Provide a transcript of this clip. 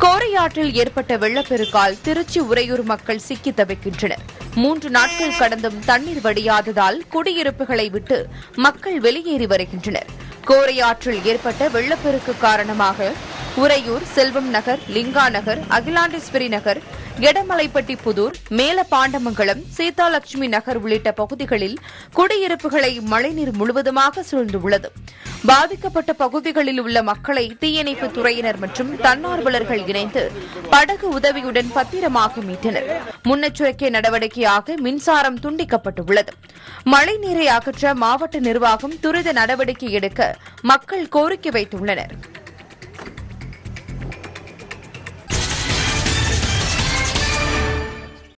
கோரையாற்றில் ஏற்பட்ட வெள்ளப்பெருக்கால் திருச்சி உறையூர் மக்கள் சிக்கி தவிக்கின்றனர் மூன்று நாட்கள் கடந்தும் தண்ணீர் வடியாததால் குடியிருப்புகளை விட்டு மக்கள் வெளியேறி வருகின்றனர் கோரையாற்றில் ஏற்பட்ட வெள்ளப்பெருக்கு காரணமாக உறையூர் செல்வம் நகர் லிங்கா நகர் அகிலாண்டேஸ்வரி நகர் எடமலைப்பட்டி புதூர் மேலபாண்டமங்கலம் சீதாலட்சுமி நகர் உள்ளிட்ட பகுதிகளில் குடியிருப்புகளை மழைநீர் முழுவதுமாக சூழ்ந்துள்ளது பாதிக்கப்பட்ட பகுதிகளில் உள்ள மக்களை தீயணைப்பு துறையினர் மற்றும் தன்னார்வலர்கள் இணைந்து படகு உதவியுடன் பத்திரமாக மீட்டனர் முன்னெச்சரிக்கை நடவடிக்கையாக மின்சாரம் துண்டிக்கப்பட்டுள்ளது மழைநீரை அகற்ற மாவட்ட நிர்வாகம் துரித நடவடிக்கை எடுக்க மக்கள் கோரிக்கை வைத்துள்ளனர்